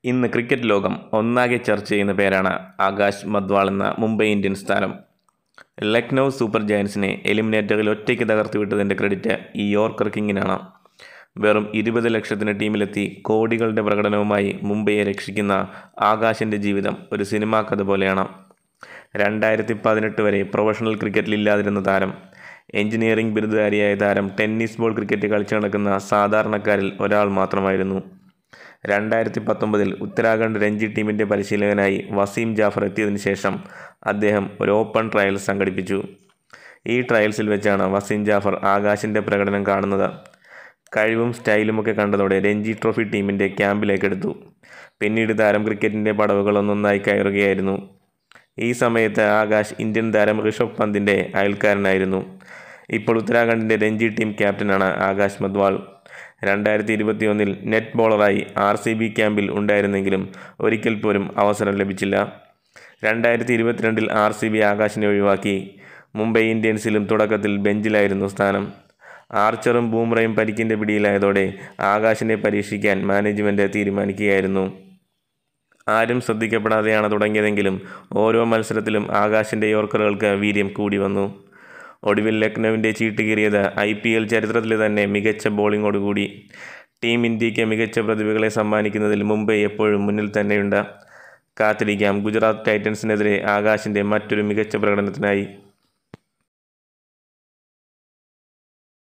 ഇന്ന് ക്രിക്കറ്റ് ലോകം ഒന്നാകെ ചർച്ച ചെയ്യുന്ന പേരാണ് ആകാശ് മദ്വാൾ എന്ന മുംബൈ ഇന്ത്യൻസ് താരം ലക്നൗ സൂപ്പർ ജയൻസിനെ എലിമിനേറ്ററിൽ ഒറ്റയ്ക്ക് തകർത്ത് വിട്ടതിൻ്റെ ക്രെഡിറ്റ് ഈ യോർക്കർ കിങ്ങിനാണ് വെറും ഇരുപത് ലക്ഷത്തിന് ടീമിലെത്തി കോടികളുടെ പ്രകടനവുമായി മുംബൈയെ രക്ഷിക്കുന്ന ആകാശിൻ്റെ ജീവിതം ഒരു സിനിമാ കഥ പോലെയാണ് രണ്ടായിരത്തി പതിനെട്ട് വരെ പ്രൊഫഷണൽ ക്രിക്കറ്റിൽ ഇല്ലാതിരുന്ന താരം എഞ്ചിനീയറിംഗ് ബിരുദധാരിയായ താരം ടെന്നീസ് ബോൾ ക്രിക്കറ്റ് കളിച്ചു നടക്കുന്ന സാധാരണക്കാരിൽ ഒരാൾ മാത്രമായിരുന്നു രണ്ടായിരത്തി പത്തൊമ്പതിൽ ഉത്തരാഖണ്ഡ് രഞ്ജി ടീമിൻ്റെ പരിശീലകനായി വസീം ജാഫർ എത്തിയതിനു ശേഷം അദ്ദേഹം ഒരു ഓപ്പൺ ട്രയൽ സംഘടിപ്പിച്ചു ഈ ട്രയൽസിൽ വെച്ചാണ് വസീം ജാഫർ ആകാശിൻ്റെ പ്രകടനം കാണുന്നത് കഴിവും സ്റ്റൈലുമൊക്കെ കണ്ടതോടെ രഞ്ജി ട്രോഫി ടീമിൻ്റെ ക്യാമ്പിലേക്ക് എടുത്തു പിന്നീട് താരം ക്രിക്കറ്റിൻ്റെ പടവുകൾ ഒന്നൊന്നായി കയറുകയായിരുന്നു ഈ സമയത്ത് ആകാശ് ഇന്ത്യൻ താരം ഋഷഭ് പന്തിൻ്റെ അയൽക്കാരനായിരുന്നു ഇപ്പോൾ ഉത്തരാഖണ്ഡിൻ്റെ രഞ്ജി ടീം ക്യാപ്റ്റനാണ് ആകാശ് മദ്വാൾ രണ്ടായിരത്തി ഇരുപത്തിയൊന്നിൽ നെറ്റ് ബോളറായി ആർ സി ബി ക്യാമ്പിൽ ഉണ്ടായിരുന്നെങ്കിലും ഒരിക്കൽ പോലും അവസരം ലഭിച്ചില്ല രണ്ടായിരത്തി ഇരുപത്തിരണ്ടിൽ ആർ സി ബി ആകാശിനെ ഒഴിവാക്കി മുംബൈ ഇന്ത്യൻസിലും തുടക്കത്തിൽ ബെഞ്ചിലായിരുന്നു സ്ഥാനം ആർച്ചറും ബൂമ്രയും പരിക്കിൻ്റെ പിടിയിലായതോടെ ആകാശിനെ പരീക്ഷിക്കാൻ മാനേജ്മെൻറ്റ് തീരുമാനിക്കുകയായിരുന്നു ആരും ശ്രദ്ധിക്കപ്പെടാതെയാണ് തുടങ്ങിയതെങ്കിലും ഓരോ മത്സരത്തിലും ആകാശിൻ്റെ യോർക്കറുകൾക്ക് വീര്യം കൂടി വന്നു ഒടുവിൽ ലക്നൌവിൻ്റെ ചീട്ട് കീറിയത് ഐ പി എൽ ചരിത്രത്തിലെ തന്നെ മികച്ച ബോളിങ്ങോടുകൂടി ടീം ഇന്ത്യക്ക് മികച്ച പ്രതിഭകളെ സമ്മാനിക്കുന്നതിൽ മുംബൈ എപ്പോഴും മുന്നിൽ തന്നെയുണ്ട് കാത്തിരിക്കാം ഗുജറാത്ത് ടൈറ്റൻസിനെതിരെ ആകാശിൻ്റെ മറ്റൊരു മികച്ച പ്രകടനത്തിനായി